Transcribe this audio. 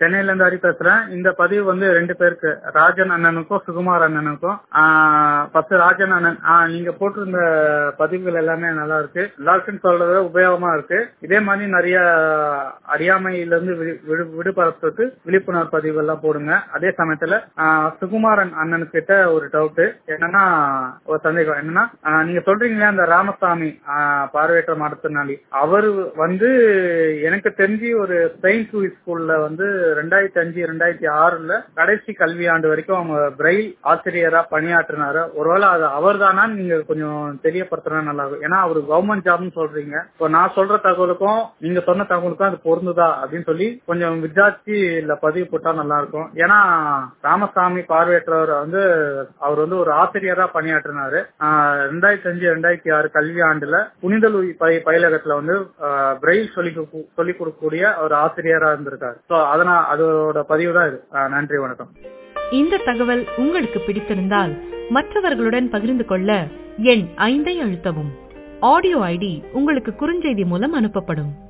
சென்னையில இருந்து ஹரி பேசுறேன் இந்த பதிவு வந்து ரெண்டு பேருக்கு ராஜன் அண்ணனுக்கும் சுகுமார் அண்ணனுக்கும் ஃபர்ஸ்ட் ராஜன் அண்ணன் ஆஹ் நீங்க போட்டிருந்த பதிவுகள் எல்லாமே நல்லா இருக்கு எல்லாருக்கும் சொல்றது உபயோகமா இருக்கு இதே மாதிரி நிறைய அறியாமையில இருந்து விழி- விழு- விடுபடுறதுக்கு விழிப்புணர்வு பதிவுகள் எல்லாம் போடுங்க அதே சமயத்துல ஆஹ் சுகுமாரன் அண்ணன் கிட்ட ஒரு டவுட் என்னன்னா ஒரு சந்தேகம் என்னன்னா ஆஹ் நீங்க சொல்றீங்களே அந்த ராமசாமி ஆஹ் பார்வையற்ற மாற்றுத்திறனாளி அவரு வந்து எனக்கு தெரிஞ்சு ஒரு செயின்ட் லூயிஸ் ஸ்கூல்ல வந்து ரெண்டாயிரத்தி அஞ்சு ரெண்டாயிரத்தி ஆறுல கடைசி கல்வி ஆண்டு வரைக்கும் அவங்க பிரெயில் ஆசிரியரா பணியாற்றினாரு ஒருவேளை அது அவர் நீங்க கொஞ்சம் தெரியப்படுத்தினா நல்லா இருக்கும் ஏன்னா அவர் கவர்மெண்ட் ஜாப்னு சொல்றீங்க இப்போ நான் சொல்ற தகவலுக்கும் நீங்க சொன்ன தகவலுக்கும் அது பொருந்துதா அப்படின்னு சொல்லி கொஞ்சம் விசாரிச்சு இல்ல பதிவு போட்டா நல்லா இருக்கும் ஏன்னா ராமசாமி பார்வையற்றவர் வந்து அவர் வந்து ஒரு ஆசிரியரா பணியாற்றினாரு ஆஹ் ரெண்டாயிரத்தி அஞ்சு ரெண்டாயிரத்தி ஆறு கல்வி ஆண்டுல புனித லூயி பய- பயிலகத்துல வந்து ஆஹ் பிரெயில் சொல்லி கு- சொல்லிக் கொடுக்கக்கூடிய ஒரு ஆசிரியரா இருந்திருக்காரு சோ அதனால அதோட பதிவு தான் இது ஆஹ் நன்றி வணக்கம் இந்த தகவல் உங்களுக்கு பிடித்திருந்தால் மற்றவர்களுடன் பகிர்ந்து கொள்ள எண் ஐந்தை அழுத்தவும் ஆடியோ ஐடி உங்களுக்கு குறுஞ்செய்தி மூலம் அனுப்பப்படும்